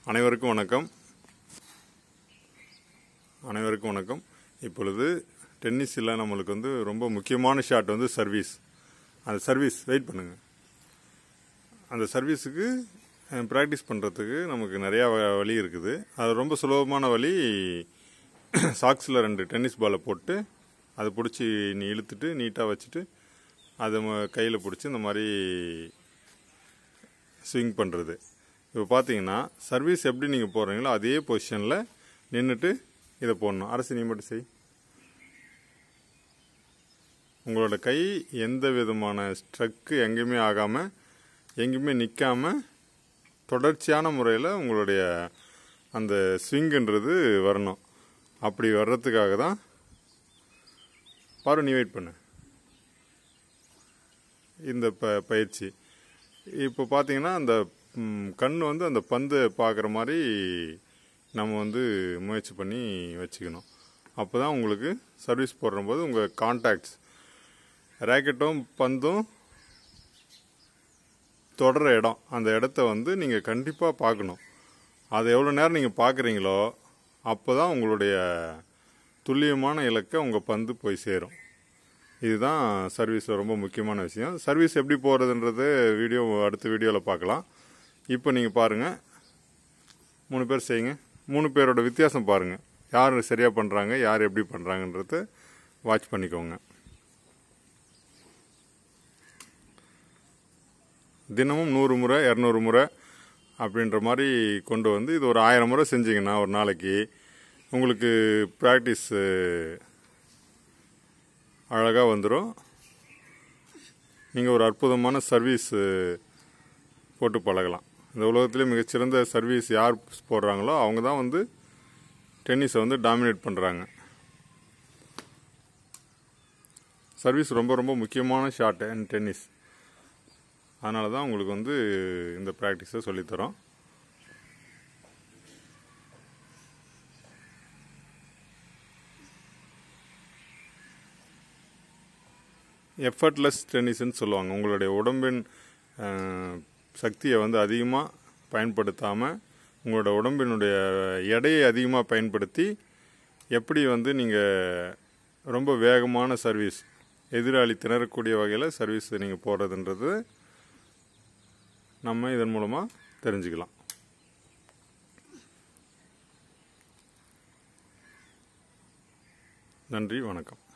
அனைவருக்கும் வணக்கம் அனைவருக்கும் வணக்கம் இப்பொழுது டென்னிஸில் நம்மளுக்கு வந்து ரொம்ப முக்கியமான ஷாட் வந்து சர்வீஸ் அந்த சர்வீஸ் வெயிட் பண்ணுங்க அந்த சர்வீஸுக்கு ப்ராக்டிஸ் பண்ணுறதுக்கு நமக்கு நிறையா வ- வழி இருக்குது அது ரொம்ப சுலபமான வழி சாக்ஸில் ரெண்டு டென்னிஸ் பாலை போட்டு அதை பிடிச்சி நீ இழுத்துட்டு நீட்டாக வச்சுட்டு அதை கையில் பிடிச்சி இந்த மாதிரி ஸ்விங் பண்ணுறது இப்போ பார்த்தீங்கன்னா சர்வீஸ் எப்படி நீங்கள் போடுறீங்களோ அதே பொசிஷனில் நின்றுட்டு இதை போடணும் அரசு நீ மட்டும் செய் உங்களோட கை எந்த விதமான ஸ்ட்ரக்கு எங்கேயுமே ஆகாமல் எங்கேயுமே நிற்காம தொடர்ச்சியான முறையில் உங்களுடைய அந்த ஸ்விங்குன்றது வரணும் அப்படி வர்றதுக்காக தான் பாரு நீ வெயிட் பண்ணு இந்த ப பயிற்சி இப்போ பார்த்தீங்கன்னா அந்த ம், கண் வந்து அந்த பந்து பார்க்குற மாதிரி நம்ம வந்து முயற்சி பண்ணி வச்சுக்கணும் அப்போ தான் உங்களுக்கு சர்வீஸ் போடும்போது உங்கள் கான்டாக்ட்ஸ் ரேக்கெட்டும் பந்தும் தொடர இடம் அந்த இடத்த வந்து நீங்கள் கண்டிப்பாக பார்க்கணும் அதை எவ்வளோ நேரம் நீங்கள் பார்க்குறீங்களோ அப்போ தான் உங்களுடைய துல்லியமான இலக்கை உங்கள் பந்து போய் சேரும் இதுதான் சர்வீஸில் ரொம்ப முக்கியமான விஷயம் சர்வீஸ் எப்படி போகிறதுன்றது வீடியோ அடுத்த வீடியோவில் பார்க்கலாம் இப்போ நீங்கள் பாருங்கள் மூணு பேர் செய்யுங்க மூணு பேரோட வித்தியாசம் பாருங்கள் யார் சரியாக பண்ணுறாங்க யார் எப்படி பண்ணுறாங்கன்றத வாட்ச் பண்ணிக்கோங்க தினமும் நூறு முறை இரநூறு முறை அப்படின்ற மாதிரி கொண்டு வந்து இது ஒரு ஆயிரம் முறை செஞ்சீங்கன்னா ஒரு நாளைக்கு உங்களுக்கு ப்ராக்டிஸு அழகாக வந்துடும் நீங்கள் ஒரு அற்புதமான சர்வீஸ் போட்டு பழகலாம் இந்த உலகத்திலே மிகச்சிறந்த சர்வீஸ் யார் போடுறாங்களோ அவங்க தான் வந்து டென்னிஸை வந்து டாமினேட் பண்ணுறாங்க சர்வீஸ் ரொம்ப ரொம்ப முக்கியமான ஷாட் இன் டென்னிஸ் அதனால தான் உங்களுக்கு வந்து இந்த ப்ராக்டிஸை சொல்லித்தரோம் எஃபர்ட்லெஸ் டென்னிஸ்ன்னு சொல்லுவாங்க உங்களுடைய உடம்பின் அஹ், சக்தியை வந்து அதிகமாக பயன்படுத்தாமல் உங்களோட உடம்பினுடைய எடையை அதிகமாக பயன்படுத்தி எப்படி வந்து நீங்கள் ரொம்ப வேகமான சர்வீஸ் எதிராளி திணறக்கூடிய வகையில் சர்வீஸ் நீங்கள் போடுறதுன்றது நம்ம இதன் மூலமாக தெரிஞ்சுக்கலாம் நன்றி வணக்கம்